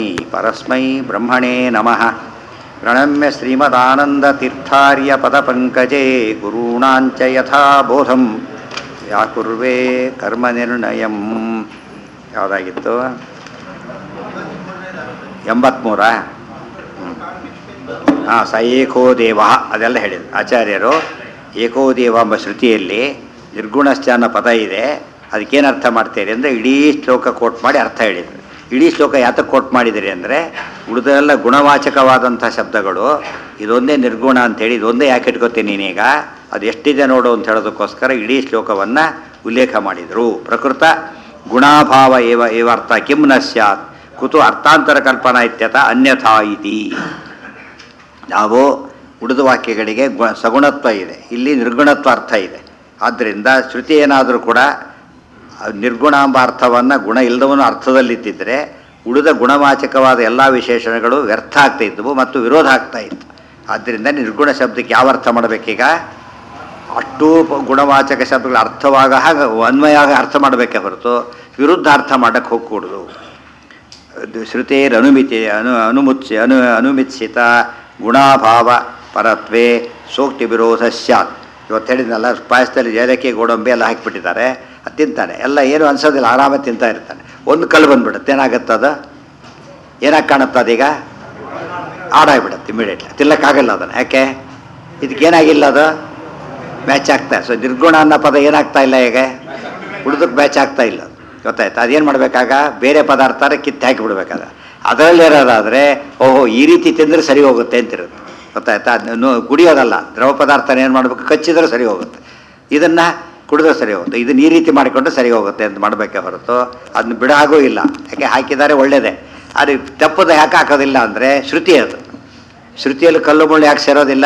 परस्मै ब्रह्मणे नमः प्रणम्य श्रीमदानन्दतीर्थार्यपदपङ्कजे गुरूणाञ्च यथा बोधं व्याकुर्वे ಕರ್ಮನಿರ್ಣಯಂ ಯಾವುದಾಗಿತ್ತು ಎಂಬತ್ಮೂರ ಹಾಂ ಸ ಏಕೋ ದೇವ ಅದೆಲ್ಲ ಹೇಳಿದ್ರು ಆಚಾರ್ಯರು ಏಕೋ ದೇವ ಎಂಬ ಶ್ರುತಿಯಲ್ಲಿ ನಿರ್ಗುಣಶ್ಚ ಅನ್ನೋ ಪದ ಇದೆ ಅದಕ್ಕೇನು ಅರ್ಥ ಮಾಡ್ತೀರಿ ಅಂದರೆ ಇಡೀ ಶ್ಲೋಕ ಕೋಟ್ ಮಾಡಿ ಅರ್ಥ ಹೇಳಿದರು ಇಡೀ ಶ್ಲೋಕ ಯಾತಕ್ಕೆ ಕೋಟ್ ಮಾಡಿದಿರಿ ಅಂದರೆ ಉಳಿದೆಲ್ಲ ಗುಣವಾಚಕವಾದಂಥ ಶಬ್ದಗಳು ಇದೊಂದೇ ನಿರ್ಗುಣ ಅಂತೇಳಿ ಇದೊಂದೇ ಯಾಕೆ ಇಟ್ಕೋತೀನಿ ನೀನೀಗ ಅದು ಎಷ್ಟಿದೆ ನೋಡು ಅಂತ ಹೇಳೋದಕ್ಕೋಸ್ಕರ ಇಡೀ ಶ್ಲೋಕವನ್ನು ಉಲ್ಲೇಖ ಮಾಡಿದರು ಪ್ರಕೃತ ಗುಣಾಭಾವ ಏವ ಏವರ್ಥ ಕಿಂ ನ ಸ್ಯಾತ್ ಕುತು ಅರ್ಥಾಂತರ ಕಲ್ಪನಾ ಇತ್ಯತ ಅನ್ಯಥಾ ಇತಿ ನಾವು ಉಳಿದ ವಾಕ್ಯಗಳಿಗೆ ಗು ಸಗುಣತ್ವ ಇದೆ ಇಲ್ಲಿ ನಿರ್ಗುಣತ್ವ ಅರ್ಥ ಇದೆ ಆದ್ದರಿಂದ ಶ್ರುತಿ ಏನಾದರೂ ಕೂಡ ನಿರ್ಗುಣ ಎಂಬ ಅರ್ಥವನ್ನು ಗುಣ ಇಲ್ಲದವನು ಅರ್ಥದಲ್ಲಿದ್ದಿದ್ದರೆ ಉಳಿದ ಗುಣವಾಚಕವಾದ ಎಲ್ಲ ವಿಶೇಷಣಗಳು ವ್ಯರ್ಥ ಆಗ್ತಾ ಇದ್ದವು ಮತ್ತು ವಿರೋಧ ಆಗ್ತಾ ಇತ್ತು ಆದ್ದರಿಂದ ನಿರ್ಗುಣ ಶಬ್ದಕ್ಕೆ ಯಾವ ಅರ್ಥ ಮಾಡಬೇಕೀಗ ಅಷ್ಟೂ ಪ- ಗುಣವಾಚಕ ಶಬ್ದಗಳ ಅರ್ಥವಾಗ ಹಾಗೆ ಅನ್ವಯ ಆಗ ಅರ್ಥ ಮಾಡಬೇಕೇ ಹೊರತು ವಿರುದ್ಧ ಅರ್ಥ ಮಾಡೋಕ್ಕೆ ಹೋಗ್ಕೂಡ್ದು ಅದು ಶ್ರುತೇರನುಮಿತಿ ಅನು ಅನುಮುತ್ಸಿ ಅನು ಅನುಮಿತ್ಸಿತ ಗುಣಾಭಾವ ಪರತ್ವೇ ಸೂಕ್ತಿ ವಿರೋಧ ಸ್ಯಾತ್ ಇವತ್ತು ಹೇಳಿದ್ನಲ್ಲ ಪಾಯಸದಲ್ಲಿ ಏಲಕ್ಕಿ ಗೋಡಂಬಿ ಎಲ್ಲ ಹಾಕಿಬಿಟ್ಟಿದ್ದಾರೆ ಅದು ತಿಂತಾನೆ ಎಲ್ಲ ಏನು ಅನ್ಸೋದಿಲ್ಲ ಆರಾಮ ತಿಂತಾ ಇರ್ತಾನೆ ಒಂದು ಕಲ್ಲು ಬಂದ್ಬಿಡುತ್ತೆ ಏನಾಗುತ್ತೆ ಅದು ಏನಾಗಿ ಕಾಣುತ್ತೆ ಅದೀಗ ಆಡಾಗ್ಬಿಡುತ್ತೆ ಇಮಿಡಿಯೇಟ್ಲಿ ತಿನ್ನಕ್ಕಾಗಲ್ಲ ಅದನ್ನು ಯಾಕೆ ಇದಕ್ಕೇನಾಗಿಲ್ಲ ಅದು ಮ್ಯಾಚ್ ಆಗ್ತಾ ಸೊ ನಿರ್ಗುಣ ಅನ್ನೋ ಪದ ಏನಾಗ್ತಾ ಇಲ್ಲ ಈಗ ಉಳಿದಕ್ಕೆ ಮ್ಯಾಚ್ ಆಗ್ತಾ ಇಲ್ಲ ಗೊತ್ತಾಯ್ತು ಅದೇನು ಮಾಡಬೇಕಾಗ ಬೇರೆ ಪದಾರ್ಥನ ಕಿತ್ತು ಹಾಕಿಬಿಡ್ಬೇಕಾದ ಅದರಲ್ಲಿ ಇರೋದಾದರೆ ಓಹೋ ಈ ರೀತಿ ತಿಂದರೆ ಸರಿ ಹೋಗುತ್ತೆ ಅಂತಿರುತ್ತೆ ಗೊತ್ತಾಯ್ತಾ ಅದನ್ನು ಕುಡಿಯೋದಲ್ಲ ದ್ರವ ಪದಾರ್ಥನ ಏನು ಮಾಡಬೇಕು ಕಚ್ಚಿದ್ರೆ ಸರಿ ಹೋಗುತ್ತೆ ಇದನ್ನು ಕುಡಿದ್ರೆ ಸರಿ ಹೋಗುತ್ತೆ ಇದನ್ನು ಈ ರೀತಿ ಮಾಡಿಕೊಂಡ್ರೆ ಸರಿ ಹೋಗುತ್ತೆ ಅಂತ ಮಾಡಬೇಕೇ ಹೊರತು ಅದನ್ನ ಬಿಡ ಹಾಗೂ ಇಲ್ಲ ಯಾಕೆ ಹಾಕಿದ್ದಾರೆ ಒಳ್ಳೆಯದೇ ಆದರೆ ತಪ್ಪದ ಯಾಕೆ ಹಾಕೋದಿಲ್ಲ ಅಂದರೆ ಶ್ರುತಿ ಅದು ಶ್ರುತಿಯಲ್ಲಿ ಕಲ್ಲು ಮುಳ್ಳು ಯಾಕೆ ಸೇರೋದಿಲ್ಲ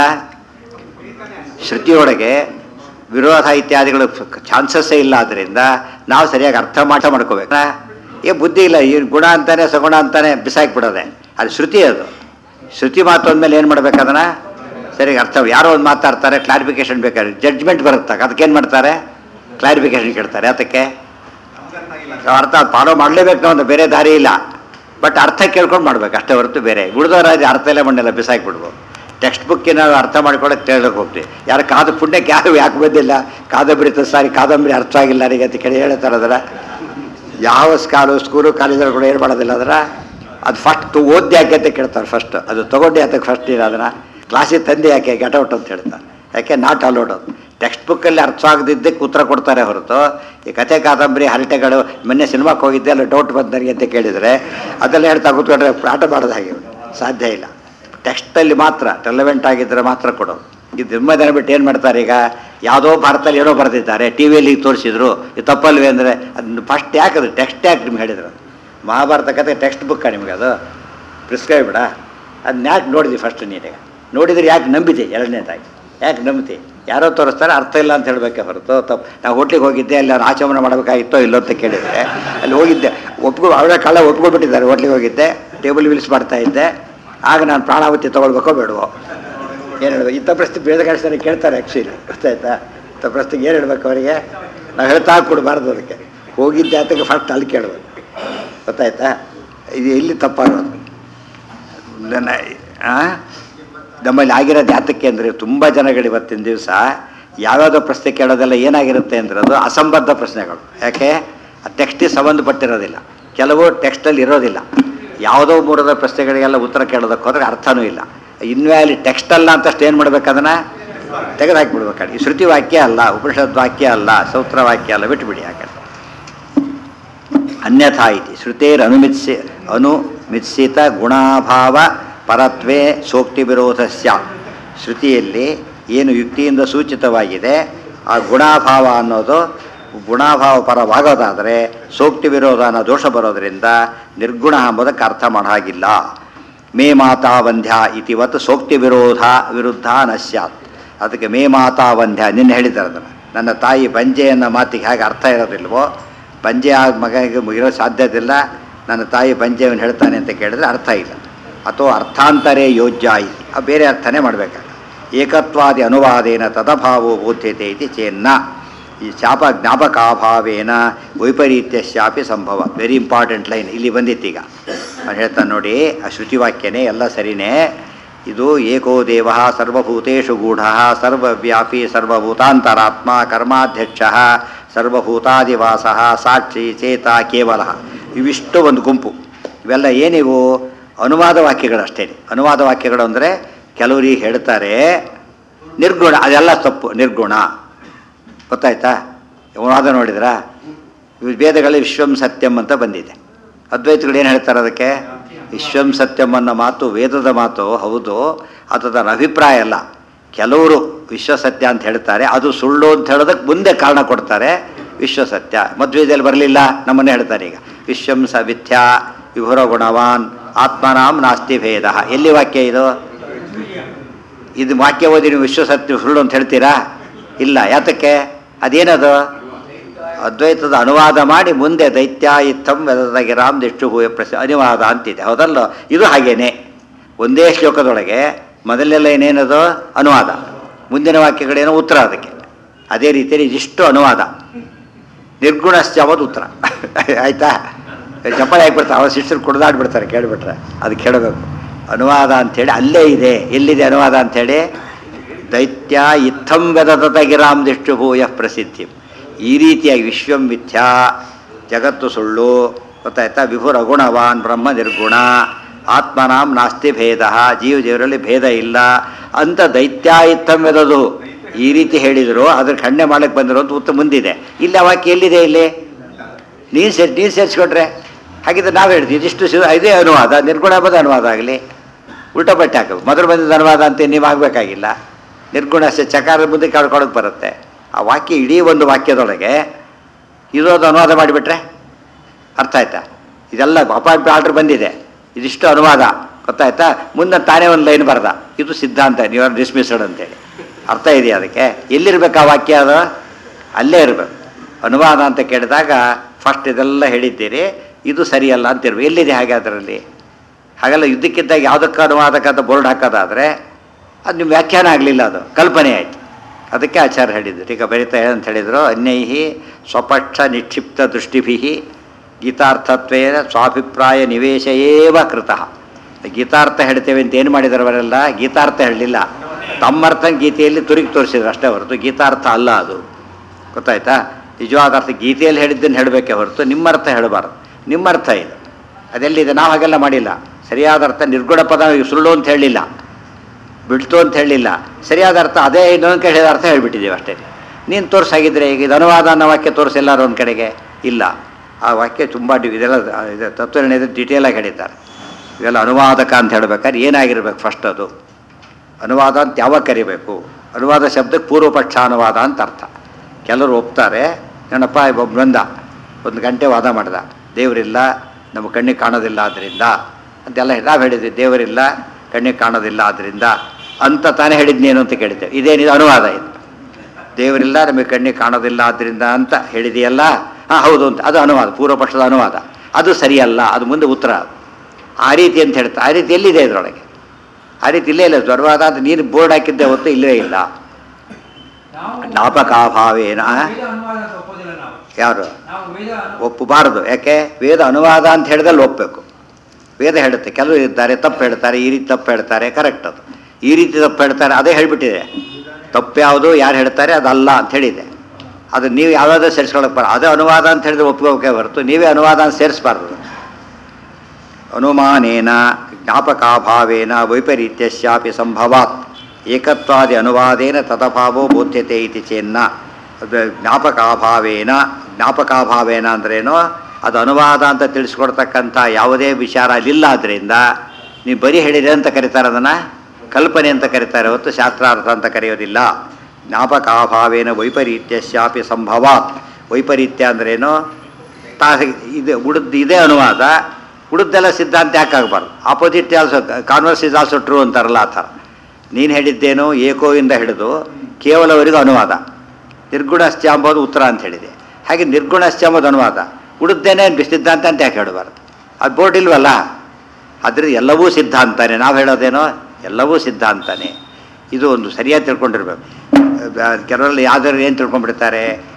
ಶ್ರುತಿಯೊಳಗೆ ವಿರೋಧ ಇತ್ಯಾದಿಗಳು ಚಾನ್ಸಸ್ಸೇ ಇಲ್ಲ ಆದ್ದರಿಂದ ನಾವು ಸರಿಯಾಗಿ ಅರ್ಥ ಮಾಟ ಮಾಡ್ಕೋಬೇಕು ಏ ಬುದ್ಧಿ ಇಲ್ಲ ಈ ಗುಣ ಅಂತಾನೆ ಸಗುಣ ಅಂತಾನೆ ಬಿಸಾಕ್ಬಿಡೋದೆ ಅದು ಶ್ರುತಿ ಅದು ಶ್ರುತಿ ಮಾತು ಅಂದಮೇಲೆ ಏನು ಮಾಡ್ಬೇಕು ಅದನ್ನು ಸರಿಯಾಗಿ ಅರ್ಥ ಯಾರೋ ಒಂದು ಮಾತಾಡ್ತಾರೆ ಕ್ಲಾರಿಫಿಕೇಶನ್ ಬೇಕಾದ್ರೆ ಜಡ್ಜ್ಮೆಂಟ್ ಬರುತ್ತೆ ಅದಕ್ಕೇನು ಮಾಡ್ತಾರೆ ಕ್ಲಾರಿಫಿಕೇಶನ್ ಕೇಳ್ತಾರೆ ಅದಕ್ಕೆ ಅರ್ಥ ಫಾಲೋ ಮಾಡಲೇಬೇಕು ನಾವು ಒಂದು ಬೇರೆ ದಾರಿ ಇಲ್ಲ ಬಟ್ ಅರ್ಥ ಕೇಳ್ಕೊಂಡು ಮಾಡ್ಬೇಕು ಅಷ್ಟೇ ಹೊರತು ಬೇರೆ ಉಳಿದವರ ಅರ್ಥ ಎಲ್ಲ ಮಣ್ಣೆಲ್ಲ ಬಿಸಾಕ್ಬಿಡ್ಬೋದು ಟೆಕ್ಸ್ಟ್ ಬುಕ್ಕಿನ ಅರ್ಥ ಮಾಡ್ಕೊಳಕ್ಕೆ ಕೇಳಕ್ಕೆ ಹೋಗ್ತೀವಿ ಯಾರು ಕಾದ ಪುಣ್ಯಕ್ಕೆ ಯಾರು ಯಾಕೆ ಬಂದಿಲ್ಲ ಕಾದಂಬರಿ ತ- ಸಾರಿ ಕಾದಂಬರಿ ಅರ್ಥ ಆಗಿಲ್ಲ ನನಗೆ ಅಂತ ಕೇಳಿ ಹೇಳ್ತಾರೆ ಅದರ ಯಾವ ಸ್ಕಾಲು ಸ್ಕೂಲು ಕಾಲೇಜಲ್ಲಿ ಕೂಡ ಏನು ಮಾಡೋದಿಲ್ಲ ಅದರ ಅದು ಫಸ್ಟ್ ಓದಿ ಯಾಕೆ ಅಂತ ಕೇಳ್ತಾರೆ ಫಸ್ಟ್ ಅದು ತೊಗೊಂಡು ಯಾತಕ್ಕೆ ಫಸ್ಟ್ ಇಲ್ಲ ಅದನ್ನು ಕ್ಲಾಸಿಗೆ ತಂದೆ ಯಾಕೆ ಗೆಟ್ ಔಟ್ ಅಂತ ಹೇಳ್ತಾರೆ ಯಾಕೆ ನಾಟ್ ಅಲೋಡ್ ಅದು ಟೆಕ್ಸ್ಟ್ ಬುಕ್ಕಲ್ಲಿ ಅರ್ಥ ಆಗದಿದ್ದಕ್ಕೆ ಉತ್ತರ ಕೊಡ್ತಾರೆ ಹೊರತು ಈ ಕಥೆ ಕಾದಂಬರಿ ಹರಟೆಗಳು ಮೊನ್ನೆ ಸಿನಿಮಾಕ್ಕೆ ಹೋಗಿದ್ದೆ ಅಲ್ಲ ಡೌಟ್ ಬಂತು ನನಗೆ ಅಂತ ಕೇಳಿದರೆ ಅದೆಲ್ಲ ಹೇಳ್ತಾ ಕೂತ್ಕೊಂಡ್ರೆ ಆಟ ಮಾಡೋದು ಹಾಗೆ ಸಾಧ್ಯ ಇಲ್ಲ ಟೆಕ್ಸ್ಟಲ್ಲಿ ಮಾತ್ರ ರೆಲೆವೆಂಟ್ ಆಗಿದ್ದರೆ ಮಾತ್ರ ಕೊಡೋದು ಇದು ದಿನ ಬಿಟ್ಟು ಏನು ಮಾಡ್ತಾರೆ ಈಗ ಯಾವುದೋ ಭಾರತದಲ್ಲಿ ಏನೋ ಬರೆದಿದ್ದಾರೆ ಟಿ ವಿಯಲ್ಲಿ ತೋರಿಸಿದ್ರು ಇದು ತಪ್ಪಲ್ವೇ ಅಂದರೆ ಅದನ್ನ ಫಸ್ಟ್ ಯಾಕೆ ಅದು ಟೆಕ್ಸ್ಟ್ ಯಾಕೆ ನಿಮ್ಗೆ ಹೇಳಿದ್ರು ಮಹಾಭಾರತ ಕತೆ ಟೆಕ್ಸ್ಟ್ ಬುಕ್ಕಾ ನಿಮಗೆ ಅದು ಪ್ರಿಸ್ಕ್ರೈಬ್ ಬಿಡ ಅದನ್ನ ಯಾಕೆ ನೋಡಿದ್ವಿ ಫಸ್ಟ್ ನೀನೀಗ ನೋಡಿದ್ರೆ ಯಾಕೆ ನಂಬಿದೆ ಎರಡನೇದಾಗಿ ಯಾಕೆ ನಂಬ್ತಿ ಯಾರೋ ತೋರಿಸ್ತಾರೆ ಅರ್ಥ ಇಲ್ಲ ಅಂತ ಹೇಳಬೇಕೆ ಹೊರತು ತಪ್ಪು ನಾವು ಹೋಟ್ಲಿಗೆ ಹೋಗಿದ್ದೆ ಅಲ್ಲಿ ಅವ್ನು ಆಚಮನ ಮಾಡಬೇಕಾಗಿತ್ತೋ ಇಲ್ಲೋ ಅಂತ ಕೇಳಿದರೆ ಅಲ್ಲಿ ಹೋಗಿದ್ದೆ ಒಪ್ಕೊ ಅವರೇ ಕಳ್ಳ ಒಪ್ಕೊಬಿಟ್ಟಿದ್ದಾರೆ ಹೋಟ್ಲಿಗೆ ಹೋಗಿದ್ದೆ ಟೇಬಲ್ ವಿಲ್ಸ್ ಮಾಡ್ತಾ ಇದ್ದೆ ಆಗ ನಾನು ಪ್ರಾಣಾವತಿ ತೊಗೊಳ್ಬೇಕೋ ಬೇಡವೋ ಏನು ಹೇಳ್ಬೇಕು ಇಂಥ ಪ್ರಶ್ನೆ ಬೇರೆ ಕಳಿಸ್ತಾರೆ ಕೇಳ್ತಾರೆ ಆ್ಯಕ್ಚುಲಿ ಗೊತ್ತಾಯ್ತಾ ಇಂಥ ಪ್ರಶ್ನೆಗೆ ಏನು ಹೇಳ್ಬೇಕು ಅವರಿಗೆ ನಾವು ಹೇಳ್ತಾ ಕೊಡಬಾರ್ದು ಅದಕ್ಕೆ ಹೋಗಿದ್ದೆ ಆತಗೆ ಫಸ್ಟ್ ಅಲ್ಲಿ ಕೇಳಬೇಕು ಗೊತ್ತಾಯ್ತಾ ಇದು ಎಲ್ಲಿ ತಪ್ಪಾಗೋದು ನನ್ನ ಆ? ನಮ್ಮಲ್ಲಿ ಆಗಿರೋದು ಯಾತಕ್ಕೆ ಅಂದರೆ ತುಂಬ ಜನಗಳು ಇವತ್ತಿನ ದಿವಸ ಯಾವ್ಯಾವುದೋ ಪ್ರಶ್ನೆ ಕೇಳೋದೆಲ್ಲ ಏನಾಗಿರುತ್ತೆ ಅಂದರೆ ಅದು ಅಸಂಬದ್ಧ ಪ್ರಶ್ನೆಗಳು ಯಾಕೆ ಆ ಟೆಕ್ಸ್ಟಿಗೆ ಸಂಬಂಧಪಟ್ಟಿರೋದಿಲ್ಲ ಕೆಲವು ಟೆಕ್ಸ್ಟಲ್ಲಿ ಇರೋದಿಲ್ಲ ಯಾವುದೋ ಮೂರದ ಪ್ರಶ್ನೆಗಳಿಗೆಲ್ಲ ಉತ್ತರ ಕೇಳೋದಕ್ಕೆ ಹೋದ್ರೆ ಅರ್ಥನೂ ಇಲ್ಲ ಇನ್ವ್ಯಾಲಿ ಟೆಕ್ಸ್ಟ್ ಅಲ್ಲ ಅಂತಷ್ಟು ಏನು ಮಾಡ್ಬೇಕು ಅದನ್ನು ತೆಗೆದು ಹಾಕಿಬಿಡ್ಬೇಕಾದ್ರೆ ಈ ಶ್ರುತಿ ವಾಕ್ಯ ಅಲ್ಲ ಉಪನಿಷತ್ ವಾಕ್ಯ ಅಲ್ಲ ಸೂತ್ರ ವಾಕ್ಯ ಅಲ್ಲ ಬಿಟ್ಟುಬಿಡಿ ಯಾಕಂದ್ರೆ ಅನ್ಯಥಾ ಇತಿ ಶ್ರುತೇರನುಮಿತ್ಸಿ ಅನುಮಿತ್ಸಿತ ಗುಣಾಭಾವ ಪರತ್ವೇ ಸೋಕ್ತಿ ವಿರೋಧಸ್ಯ ಶ್ರುತಿಯಲ್ಲಿ ಏನು ಯುಕ್ತಿಯಿಂದ ಸೂಚಿತವಾಗಿದೆ ಆ ಗುಣಾಭಾವ ಅನ್ನೋದು ಗುಣಾಭಾವ ಪರವಾಗೋದಾದರೆ ಸೋಕ್ತಿ ವಿರೋಧ ಅನ್ನೋ ದೋಷ ಬರೋದರಿಂದ ನಿರ್ಗುಣ ಎಂಬುದಕ್ಕೆ ಅರ್ಥ ಮಾಡೋ ಹಾಗಿಲ್ಲ ಮೇ ಮಾತಾ ವಂದ್ಯ ಇತಿವತ್ತು ಸೋಕ್ತಿ ವಿರೋಧ ವಿರುದ್ಧ ನ ಸ್ಯಾತ್ ಅದಕ್ಕೆ ಮೇ ಮಾತಾ ವಂದ್ಯ ನಿನ್ನೆ ಹೇಳಿದ್ದಾರೆ ಅದನ್ನು ನನ್ನ ತಾಯಿ ಬಂಜೆ ಅನ್ನೋ ಮಾತಿಗೆ ಹೇಗೆ ಅರ್ಥ ಇರೋದಿಲ್ವೋ ಬಂಜೆ ಆಗ ಮಗನಿಗೆ ಇರೋ ಸಾಧ್ಯತೆ ಇಲ್ಲ ನನ್ನ ತಾಯಿ ಬಂಜೆಯವನು ಹೇಳ್ತಾನೆ ಅಂತ ಕೇಳಿದ್ರೆ ಅರ್ಥ ಇಲ್ಲ ಅಥವಾ ಅರ್ಥಾಂತರೇ ಯೋಜ್ಯ ಇತಿ ಆ ಬೇರೆ ಅರ್ಥನೇ ಮಾಡಬೇಕಾಗ ಏಕತ್ವಾದಿ ಅನುವಾದೇನ ತದಭಾವೋ ಬೋಧ್ಯತೆ ಇತಿ ಚೇನ್ನ ಈ ಶಾಪ ಜ್ಞಾಪಕಾಭಾವೇನ ವೈಪರೀತ್ಯಶ್ಯಾಪಿ ಸಂಭವ ವೆರಿ ಇಂಪಾರ್ಟೆಂಟ್ ಲೈನ್ ಇಲ್ಲಿ ಬಂದಿತ್ತೀಗ ಅವ್ನು ಹೇಳ್ತಾನೆ ನೋಡಿ ಆ ಶ್ರುತಿವಾಕ್ಯನೇ ಎಲ್ಲ ಸರಿನೇ ಇದು ಏಕೋ ದೇವ ಸರ್ವಭೂತೇಷು ಗೂಢ ಸರ್ವವ್ಯಾಪಿ ಸರ್ವಭೂತಾಂತರಾತ್ಮ ಕರ್ಮಾಧ್ಯಕ್ಷ ಸರ್ವಭೂತಾದಿವಾಸ ಸಾಕ್ಷಿ ಚೇತ ಕೇವಲ ಇವಿಷ್ಟು ಒಂದು ಗುಂಪು ಇವೆಲ್ಲ ಏನಿವು ಅನುವಾದ ವಾಕ್ಯಗಳಷ್ಟೇ ಅನುವಾದ ವಾಕ್ಯಗಳು ಅಂದರೆ ಕೆಲವರಿಗೆ ಹೇಳ್ತಾರೆ ನಿರ್ಗುಣ ಅದೆಲ್ಲ ತಪ್ಪು ನಿರ್ಗುಣ ಗೊತ್ತಾಯ್ತಾ ಅನುವಾದ ನೋಡಿದ್ರಾ ಇವು ವೇದಗಳಲ್ಲಿ ವಿಶ್ವಂ ಸತ್ಯಂ ಅಂತ ಬಂದಿದೆ ಅದ್ವೈತಗಳು ಏನು ಹೇಳ್ತಾರೆ ಅದಕ್ಕೆ ವಿಶ್ವಂ ಸತ್ಯಂ ಅನ್ನೋ ಮಾತು ವೇದದ ಮಾತು ಹೌದು ಅದು ಅದರ ಅಭಿಪ್ರಾಯ ಅಲ್ಲ ಕೆಲವರು ವಿಶ್ವಸತ್ಯ ಅಂತ ಹೇಳ್ತಾರೆ ಅದು ಸುಳ್ಳು ಅಂತ ಹೇಳೋದಕ್ಕೆ ಮುಂದೆ ಕಾರಣ ಕೊಡ್ತಾರೆ ವಿಶ್ವಸತ್ಯ ಮಧ್ವೇದಲ್ಲಿ ಬರಲಿಲ್ಲ ನಮ್ಮನ್ನೇ ಹೇಳ್ತಾರೆ ಈಗ ವಿಶ್ವಂ ಸ ಮಿಥ್ಯಾ ವಿಭುರ ಗುಣವಾನ್ ಆತ್ಮನಾಂ ನಾಸ್ತಿ ಭೇದ ಎಲ್ಲಿ ವಾಕ್ಯ ಇದು ಇದು ವಾಕ್ಯ ಓದಿ ನೀವು ವಿಶ್ವಸತ್ಯ ಸುಳ್ಳು ಅಂತ ಹೇಳ್ತೀರಾ ಇಲ್ಲ ಯಾತಕ್ಕೆ ಅದೇನದು ಅದ್ವೈತದ ಅನುವಾದ ಮಾಡಿ ಮುಂದೆ ದೈತ್ಯ ಇತ್ತಂ ವೆದಗಿರಾಮ್ ದಿಷ್ಟು ಭೂಯ ಪ್ರಸ ಅನುವಾದ ಅಂತಿದೆ ಹೌದಲ್ಲ ಇದು ಹಾಗೇನೆ ಒಂದೇ ಶ್ಲೋಕದೊಳಗೆ ಮೊದಲೆಲ್ಲ ಏನೇನದು ಅನುವಾದ ಮುಂದಿನ ವಾಕ್ಯಗಳೇನೋ ಉತ್ತರ ಅದಕ್ಕೆ ಅದೇ ರೀತಿಯಲ್ಲಿ ಇದಿಷ್ಟು ಅನುವಾದ ನಿರ್ಗುಣಶ್ಚವದು ಉತ್ತರ ಆಯ್ತಾ ಚಪ್ಪಾಳೆ ಹಾಕ್ಬಿಡ್ತಾರೆ ಅವ್ರ ಶಿಷ್ಯರು ಕುಡ್ದಾಡ್ಬಿಡ್ತಾರೆ ಕೇಳಿಬಿಟ್ರೆ ಅದು ಕೇಳಬೇಕು ಅನುವಾದ ಅಂಥೇಳಿ ಅಲ್ಲೇ ಇದೆ ಎಲ್ಲಿದೆ ಅನುವಾದ ಅಂಥೇಳಿ ದೈತ್ಯ ಇತ್ತಂ ವೆದತ ಗಿರಾಮ್ ದಿಷ್ಟು ಭೂಯ ಪ್ರಸಿದ್ಧಿ ಈ ರೀತಿಯಾಗಿ ವಿಶ್ವಂ ಮಿಥ್ಯಾ ಜಗತ್ತು ಸುಳ್ಳು ಗೊತ್ತಾಯ್ತಾ ವಿಭುರ ಗುಣವಾನ್ ಬ್ರಹ್ಮ ನಿರ್ಗುಣ ಆತ್ಮನಾಂ ನಾಸ್ತಿ ಭೇದ ಜೀವ ಜೀವರಲ್ಲಿ ಭೇದ ಇಲ್ಲ ಅಂತ ದೈತ್ಯ ಇತ್ತಂ ವೆದದು ಈ ರೀತಿ ಹೇಳಿದರು ಅದ್ರ ಖಂಡನೆ ಮಾಡಕ್ಕೆ ಬಂದರು ಅಂತ ಉತ್ತರ ಮುಂದಿದೆ ಇಲ್ಲಿ ಆ ವಾಕ್ಯ ಎಲ್ಲಿದೆ ಇಲ್ಲಿ ನೀನು ಸೇರಿ ನೀನು ಸೇರಿಸ್ಕೊಂಡ್ರೆ ಹಾಗಿದ್ರೆ ನಾವು ಹೇಳ್ತೀವಿ ಇದಿಷ್ಟು ಸಿ ಇದೇ ಅನುವಾದ ನಿರ್ಗುಣ ಬದ ಅನುವಾದ ಆಗಲಿ ಉಲ್ಟಾ ಬಟ್ಟೆ ಹಾಕಬೇಕು ಮೊದಲು ಬಂದಿದ್ದ ಅನುವಾದ ಅಂತ ನೀವು ಆಗಬೇಕಾಗಿಲ್ಲ ನಿರ್ಗುಣ ಸ ಚಕಾರ ಮುಂದೆ ಕಳ್ಕೊಳಕ್ಕೆ ಬರುತ್ತೆ ಆ ವಾಕ್ಯ ಇಡೀ ಒಂದು ವಾಕ್ಯದೊಳಗೆ ಇರೋದು ಅನುವಾದ ಮಾಡಿಬಿಟ್ರೆ ಅರ್ಥ ಆಯ್ತಾ ಇದೆಲ್ಲ ಅಪಾಯಿಂಟ್ ಆರ್ಡ್ರ್ ಬಂದಿದೆ ಇದಿಷ್ಟು ಅನುವಾದ ಗೊತ್ತಾಯ್ತಾ ಮುಂದೆ ತಾನೇ ಒಂದು ಲೈನ್ ಬರ್ದ ಇದು ಸಿದ್ಧಾಂತ ನೀವು ಆರ್ ಡಿಸ್ಮಿಸ್ಡ್ ಅಂತೇಳಿ ಅರ್ಥ ಇದೆಯಾ ಅದಕ್ಕೆ ಎಲ್ಲಿರ್ಬೇಕು ಆ ವಾಕ್ಯ ಅದು ಅಲ್ಲೇ ಇರಬೇಕು ಅನುವಾದ ಅಂತ ಕೇಳಿದಾಗ ಫಸ್ಟ್ ಇದೆಲ್ಲ ಹೇಳಿದ್ದೀರಿ ಇದು ಸರಿಯಲ್ಲ ಅಂತಿರ್ಬೇಕು ಎಲ್ಲಿದೆ ಹಾಗೆ ಅದರಲ್ಲಿ ಹಾಗೆಲ್ಲ ಯುದ್ಧಕ್ಕಿದ್ದಾಗ ಯಾವುದಕ್ಕೆ ಅನುವಾದಕ್ಕಂತ ಬೋರ್ಡ್ ಹಾಕೋದಾದರೆ ಅದು ನಿಮ್ಮ ವ್ಯಾಖ್ಯಾನ ಆಗಲಿಲ್ಲ ಅದು ಕಲ್ಪನೆ ಆಯಿತು ಅದಕ್ಕೆ ಆಚಾರ್ಯ ಹೇಳಿದ್ರು ಈಗ ಬರೀತಾ ಅಂತ ಹೇಳಿದರು ಅನ್ಯೈಹಿ ಸ್ವಪಕ್ಷ ನಿಕ್ಷಿಪ್ತ ದೃಷ್ಟಿಭಿ ಗೀತಾರ್ಥತ್ವೇನ ಸ್ವಾಭಿಪ್ರಾಯ ನಿವೇಶ ಏವ ಕೃತಃ ಗೀತಾರ್ಥ ಹೇಳ್ತೇವೆ ಅಂತ ಏನು ಮಾಡಿದ್ದಾರೆ ಅವರೆಲ್ಲ ಗೀತಾರ್ಥ ಹೇಳಲಿಲ್ಲ ತಮ್ಮರ್ಥ ಗೀತೆಯಲ್ಲಿ ತುರುಗಿ ತೋರಿಸಿದ್ರು ಅಷ್ಟೇ ಹೊರತು ಗೀತಾರ್ಥ ಅಲ್ಲ ಅದು ಗೊತ್ತಾಯ್ತಾ ನಿಜವಾದ ಅರ್ಥ ಗೀತೆಯಲ್ಲಿ ಹೇಳಿದ್ದನ್ನು ಹೇಳಬೇಕೆ ಹೊರತು ನಿಮ್ಮ ಅರ್ಥ ಹೇಳಬಾರ್ದು ನಿಮ್ಮ ಅರ್ಥ ಇದು ಅದೆಲ್ಲಿದೆ ನಾವು ಹಾಗೆಲ್ಲ ಮಾಡಿಲ್ಲ ಸರಿಯಾದ ಅರ್ಥ ನಿರ್ಗುಣ ಪದ ಸುಳ್ಳು ಅಂತ ಹೇಳಲಿಲ್ಲ ಬಿಡ್ತು ಅಂತ ಹೇಳಲಿಲ್ಲ ಸರಿಯಾದ ಅರ್ಥ ಅದೇ ಇನ್ನೊಂದು ಕಡೆ ಹೇಳಿದ ಅರ್ಥ ಹೇಳ್ಬಿಟ್ಟಿದ್ದೀವಿ ಅಷ್ಟೇ ನೀನು ತೋರಿಸಾಗಿದ್ರೆ ಈಗ ಇದು ಅನುವಾದ ಅನ್ನೋ ವಾಕ್ಯ ತೋರಿಸಿಲ್ಲಾರ ಒಂದು ಕಡೆಗೆ ಇಲ್ಲ ಆ ವಾಕ್ಯ ತುಂಬ ಡಿ ಇದೆಲ್ಲ ಇದು ತತ್ವನಿರ್ಣಯದ ಡೀಟೇಲಾಗಿ ಹೇಳಿದ್ದಾರೆ ಇವೆಲ್ಲ ಅನುವಾದಕ ಅಂತ ಹೇಳ್ಬೇಕಾದ್ರೆ ಏನಾಗಿರ್ಬೇಕು ಫಸ್ಟ್ ಅದು ಅನುವಾದ ಅಂತ ಯಾವಾಗ ಕರಿಬೇಕು ಅನುವಾದ ಶಬ್ದಕ್ಕೆ ಪೂರ್ವಪಕ್ಷ ಅನುವಾದ ಅಂತ ಅರ್ಥ ಕೆಲವರು ಒಪ್ತಾರೆ ನನ್ನಪ್ಪ ಒಬ್ಬ ಬಂದ ಒಂದು ಗಂಟೆ ವಾದ ಮಾಡ್ದ ದೇವರಿಲ್ಲ ನಮ್ಮ ಕಣ್ಣಿಗೆ ಕಾಣೋದಿಲ್ಲ ಆದ್ದರಿಂದ ಅಂತೆಲ್ಲ ನಾವು ಹೇಳಿದ್ವಿ ದೇವರಿಲ್ಲ ಕಣ್ಣಿಗೆ ಕಾಣೋದಿಲ್ಲ ಆದ್ದರಿಂದ ಅಂತ ತಾನೇ ಹೇಳಿದ್ನೇನು ಅಂತ ಕೇಳಿದ್ದೇವೆ ಇದೇನಿದು ಅನುವಾದ ಇದು ದೇವರಿಲ್ಲ ನಮಗೆ ಕಣ್ಣಿಗೆ ಕಾಣೋದಿಲ್ಲ ಆದ್ದರಿಂದ ಅಂತ ಹೇಳಿದೆಯಲ್ಲ ಹಾಂ ಹೌದು ಅಂತ ಅದು ಅನುವಾದ ಪೂರ್ವಪಕ್ಷದ ಅನುವಾದ ಅದು ಸರಿಯಲ್ಲ ಅದು ಮುಂದೆ ಉತ್ತರ ಆ ರೀತಿ ಅಂತ ಹೇಳ್ತಾ ಆ ರೀತಿ ಎಲ್ಲಿದೆ ಇದರೊಳಗೆ ಆ ರೀತಿ ಇಲ್ಲೇ ಇಲ್ಲ ಜ್ವರವಾದ ಅಂತ ನೀನು ಬೋರ್ಡ್ ಹಾಕಿದ್ದೆ ಹೊತ್ತು ಇಲ್ಲವೇ ಇಲ್ಲ ನಾವು ಜ್ಞಾಪಕಾಭಾವೇನ ವೇದ ಅನುವಾದ ಅಂತ ಒಪ್ಪೋದಿಲ್ಲ ನಾವು ಯಾರು ನಾವು ವೇದ ಅನು- ಒಪ್ಪಬಾರದು ಯಾಕೆ ವೇದ ಅನುವಾದ ಅಂತ ಹೇಳಿದಲ್ಲಿ ಒಪ್ಪಬೇಕು ವೇದ ಹೇಳುತ್ತೆ ಕೆಲವರು ಇದ್ದಾರೆ ತಪ್ಪು ಹೇಳ್ತಾರೆ ಈ ರೀತಿ ತಪ್ಪು ಹೇಳ್ತಾರೆ ಕರೆಕ್ಟ್ ಅದು ಈ ರೀತಿ ತಪ್ಪು ಹೇಳ್ತಾರೆ ಅದೇ ಹೇಳಿಬಿಟ್ಟಿದೆ ತಪ್ಪು ಯಾವುದು ಯಾರು ಹೇಳ್ತಾರೆ ಅದಲ್ಲ ಅಂತ ಹೇಳಿದೆ ಅದು ನೀವು ಯಾವ್ಯಾವುದೋ ಸೇರಿಸ್ಕೊಳಕ್ಕೆ ಬರ ಅದೇ ಅನುವಾದ ಅಂತ ಹೇಳಿದ್ರೆ ಒಪ್ಕೋಬೇಕೇ ಹೊರತು ನೀವೇ ಅನುವಾದ ಅಂತ ಸೇರಿಸಬಾರ್ದು ಅನುಮಾನೇನ ಜ್ಞಾಪಕಾಭಾವೇನ ವೈಪರೀತ್ಯಸ್ಯಾಪಿ ಸಂಭವಾತ್ ಏಕತ್ವಾದಿ ಅನುವಾದೇನ ತದಭಾವೋ ಬೋಧ್ಯತೆ ಇತಿ ಚೇನ್ನ ಅದು ಜ್ಞಾಪಕಾಭಾವೇನ ಜ್ಞಾಪಕಾಭಾವೇನ ಅಂದ್ರೇನು ಅದು ಅನುವಾದ ಅಂತ ತಿಳಿಸ್ಕೊಡ್ತಕ್ಕಂಥ ಯಾವುದೇ ವಿಚಾರ ಅಲ್ಲಿಲ್ಲ ಆದ್ದರಿಂದ ನೀವು ಬರೀ ಹೇಳಿದೆ ಅಂತ ಕರೀತಾರೆ ಅದನ್ನು ಕಲ್ಪನೆ ಅಂತ ಕರೀತಾರೆ ಹೊತ್ತು ಶಾಸ್ತ್ರಾರ್ಥ ಅಂತ ಕರೆಯೋದಿಲ್ಲ ಜ್ಞಾಪಕಾಭಾವೇನ ವೈಪರೀತ್ಯಸ್ಯಾಪಿ ಸಂಭವಾತ್ ವೈಪರೀತ್ಯ ಅಂದ್ರೇನು ತಾ ಇದು ಉಳಿದ ಇದೇ ಅನುವಾದ ಉಳಿದೆಲ್ಲ ಸಿದ್ಧಾಂತ ಯಾಕೆ ಆಗಬಾರ್ದು opposite also converse is also true ಅಂತಾರಲ್ಲ ಆ ಥರ ನೀನು ಹೇಳಿದ್ದೇನು ಏಕೋಯಿಂದ ಹಿಡಿದು ಕೇವಲವರೆಗೂ ಅನುವಾದ ನಿರ್ಗುಣಶ್ಚ ಅಂಬೋದು ಉತ್ತರ ಅಂತ ಹೇಳಿದೆ ಹಾಗೆ ನಿರ್ಗುಣಶ್ಚ ಅಂಬೋದು ಅನುವಾದ ಉಳಿದ್ದೇನೆ ಸಿದ್ಧಾಂತ ಅಂತ ಯಾಕೆ ಹೇಳಬಾರ್ದು ಅದು ಬೋರ್ಡ್ ಇಲ್ವಲ್ಲ ಅದ್ರ ಎಲ್ಲವೂ ಸಿದ್ಧಾಂತನೇ ನಾವು ಹೇಳೋದೇನೋ ಎಲ್ಲವೂ ಸಿದ್ಧಾಂತನೇ ಇದು ಒಂದು ಸರಿಯಾಗಿ ತಿಳ್ಕೊಂಡಿರ್ಬೇಕು ಕೆಲವರಲ್ಲಿ ಯಾವ್ದಾದ್ರು ಏನು ತಿಳ್ಕೊಂಡ್ಬಿಡ್ತಾರೆ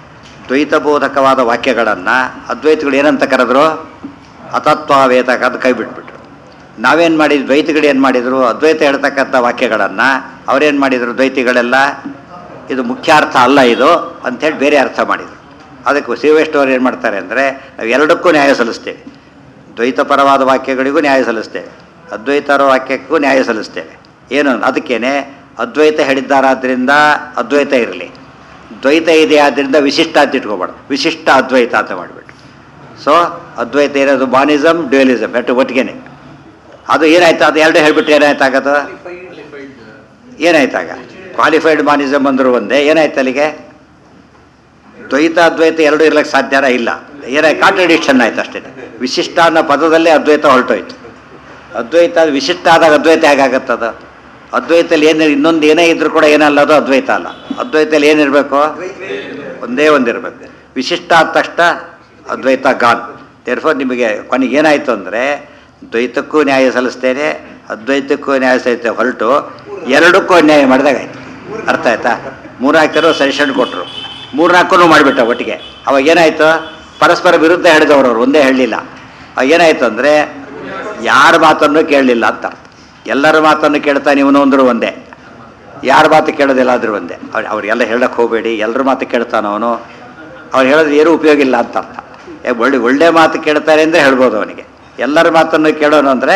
ದ್ವೈತಬೋಧಕವಾದ ವಾಕ್ಯಗಳನ್ನು ಅದ್ವೈತಗಳು ಏನಂತ ಕರೆದ್ರು ಅತತ್ವಾವೇತ ಅದು ಕೈ ಬಿಟ್ಬಿಟ್ರು ನಾವೇನು ಮಾಡಿದ್ವಿ ದ್ವೈತಿಗಳು ಏನು ಮಾಡಿದರು ಅದ್ವೈತ ಹೇಳ್ತಕ್ಕಂಥ ವಾಕ್ಯಗಳನ್ನು ಅವರೇನು ಮಾಡಿದರು ದ್ವೈತಿಗಳೆಲ್ಲ ಇದು ಮುಖ್ಯಾರ್ಥ ಅಲ್ಲ ಇದು ಅಂಥೇಳಿ ಬೇರೆ ಅರ್ಥ ಮಾಡಿದರು ಅದಕ್ಕೆ ಶಿವೇಶ್ವರ್ ಏನು ಮಾಡ್ತಾರೆ ಅಂದರೆ ನಾವು ಎರಡಕ್ಕೂ ನ್ಯಾಯ ಸಲ್ಲಿಸ್ತೇವೆ ದ್ವೈತಪರವಾದ ವಾಕ್ಯಗಳಿಗೂ ನ್ಯಾಯ ಸಲ್ಲಿಸ್ತೇವೆ ಅದ್ವೈತರ ವಾಕ್ಯಕ್ಕೂ ನ್ಯಾಯ ಸಲ್ಲಿಸ್ತೇವೆ ಏನು ಅದಕ್ಕೇನೆ ಅದ್ವೈತ ಹೇಳಿದ್ದಾರಾದ್ರಿಂದ ಅದ್ವೈತ ಇರಲಿ ದ್ವೈತ ಇದೆ ಆದ್ದರಿಂದ ವಿಶಿಷ್ಟ ಅಂತ ಇಟ್ಕೋಬೇಡ ವಿಶಿಷ್ಟ ಅದ್ವೈತ ಅಂತ ಮಾಡಿಬಿಟ್ಟು ಸೊ ಅದ್ವೈತ ಇರೋದು ಬಾನಿಸಮ್ ಡ್ಯುಯಲಿಸಮ್ ಎಟ್ಟು ಒಟ್ಟಿಗೆನೆ ಅದು ಏನಾಯ್ತು ಅದು ಎರಡು ಹೇಳ್ಬಿಟ್ಟು ಏನಾಯ್ತಾಗದು ಏನಾಯ್ತಾಗ ಕ್ವಾಲಿಫೈಡ್ ಮಾನಿಸಮ್ ಅಂದ್ರು ಒಂದೇ ಏನಾಯ್ತು ಅಲ್ಲಿಗೆ ದ್ವೈತ ಅದ್ವೈತ ಎರಡು ಇರ್ಲಿಕ್ಕೆ ಸಾಧ್ಯನ ಇಲ್ಲ ಏನಾಯ್ತು ಕಾಂಟ್ರಡಿಕ್ಷನ್ ಆಯ್ತು ಅಷ್ಟೇ ವಿಶಿಷ್ಟ ಅನ್ನೋ ಪದದಲ್ಲೇ ಅದ್ವೈತ ಹೊರಟೋಯ್ತು ಅದ್ವೈತ ಅದು ವಿಶಿಷ್ಟ ಆದಾಗ ಅದ್ವೈತ ಹೇಗಾಗತ್ತದ ಅದ್ವೈತಲ್ಲಿ ಏನು ಇನ್ನೊಂದು ಏನೇ ಇದ್ರೂ ಕೂಡ ಏನಲ್ಲ ಅದು ಅದ್ವೈತ ಅಲ್ಲ ಅದ್ವೈತಲ್ಲಿ ಏನಿರಬೇಕು ಒಂದೇ ಒಂದಿರಬೇಕು ವಿಶಿಷ್ಟ ಆದ ತಕ್ಷಣ ಅದ್ವೈತ ಗಾನ್ ತೆರ್ಫೋ ನಿಮಗೆ ಕೊನೆಗೆ ಏನಾಯಿತು ಅಂದರೆ ದ್ವೈತಕ್ಕೂ ನ್ಯಾಯ ಸಲ್ಲಿಸ್ತೇನೆ ಅದ್ವೈತಕ್ಕೂ ನ್ಯಾಯ ಸಲ್ಲಿಸ್ತೇವೆ ಹೊರಟು ಎರಡಕ್ಕೂ ನ್ಯಾಯ ಮಾಡಿದಾಗಾಯ್ತು ಅರ್ಥ ಆಯ್ತಾ ಮೂರ್ನಾಲ್ಕರು ಸಜೆಷನ್ ಕೊಟ್ಟರು ಮೂರ್ನಾಲ್ಕು ಮಾಡಿಬಿಟ್ಟ ಒಟ್ಟಿಗೆ ಅವಾಗ ಏನಾಯಿತು ಪರಸ್ಪರ ವಿರುದ್ಧ ಹೇಳಿದವರು ಅವ್ರು ಒಂದೇ ಹೇಳಲಿಲ್ಲ ಅವಾಗ ಏನಾಯಿತು ಅಂದರೆ ಯಾರ ಮಾತನ್ನು ಕೇಳಲಿಲ್ಲ ಅಂತ ಅರ್ಥ ಎಲ್ಲರ ಮಾತನ್ನು ಕೇಳ್ತಾನೆ ಇವನು ಅಂದ್ರು ಒಂದೇ ಯಾರ ಮಾತು ಕೇಳೋದಿಲ್ಲ ಆದ್ರೂ ಒಂದೇ ಅವ್ರು ಅವ್ರಿಗೆಲ್ಲ ಹೇಳಕ್ಕೆ ಹೋಗಬೇಡಿ ಎಲ್ಲರ ಮಾತು ಕೇಳ್ತಾನವನು ಅವ್ರು ಹೇಳೋದು ಏನೂ ಉಪಯೋಗ ಇಲ್ಲ ಅಂತ ಅರ್ಥ ಏ, ಒಳ್ಳೆ ಒಳ್ಳೆ ಮಾತು ಕೇಳ್ತಾರೆ ಅಂದರೆ ಹೇಳ್ಬೋದು ಅವನಿಗೆ ಎಲ್ಲರ ಮಾತನ್ನು ಕೇಳೋನು ಅಂದರೆ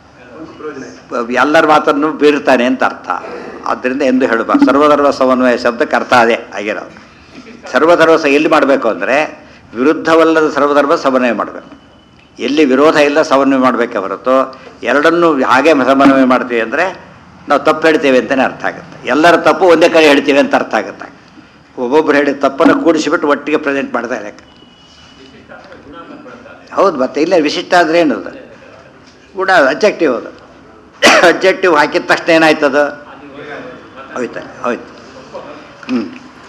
ಎಲ್ಲರ ಮಾತನ್ನು ಬೀರ್ತಾನೆ ಅಂತ ಅರ್ಥ ಆದ್ದರಿಂದ ಎಂದು ಹೇಳಬಾರ್ದು ಸರ್ವಧರ್ಮ ಸಮನ್ವಯ ಶಬ್ದಕ್ಕೆ ಅರ್ಥ ಅದೇ ಆಗಿರೋದು ಸರ್ವಧರ್ಮ ಸ ಎಲ್ಲಿ ಮಾಡಬೇಕು ಅಂದರೆ ವಿರುದ್ಧವಲ್ಲದ ಸರ್ವಧರ್ಮ ಸಮನ್ವಯ ಮಾಡಬೇಕು ಎಲ್ಲಿ ವಿರೋಧ ಇಲ್ಲ ಸಮನ್ವಯ ಮಾಡಬೇಕೆ ಹೊರತು ಎರಡನ್ನೂ ಹಾಗೆ ಸಮನ್ವಯ ಮಾಡ್ತೀವಿ ಅಂದರೆ ನಾವು ತಪ್ಪು ಹೇಳ್ತೇವೆ ಅಂತಲೇ ಅರ್ಥ ಆಗುತ್ತೆ ಎಲ್ಲರ ತಪ್ಪು ಒಂದೇ ಕಡೆ ಹೇಳ್ತೀವಿ ಅಂತ ಅರ್ಥ ಆಗುತ್ತೆ ಒಬ್ಬೊಬ್ರು ಹೇಳಿದ ತಪ್ಪನ್ನು ಕೂಡಿಸಿಬಿಟ್ಟು ಒಟ್ಟಿಗೆ ಪ್ರೆಸೆಂಟ್ ಮಾಡ್ತಾ ಲೆಕ್ಕ ಹೌದು ಮತ್ತೆ ಇಲ್ಲ ವಿಶಿಷ್ಟ ಅಂದರೆ ಏನದು ಗುಣ ಅಬ್ಜೆಕ್ಟಿವ್ ಅದು ಅಬ್ಜೆಕ್ಟಿವ್ ಹಾಕಿದ ತಕ್ಷಣ ಏನಾಯ್ತದು ಹೋಯ್ತು ಹೋಯ್ತು ಹ್ಞೂ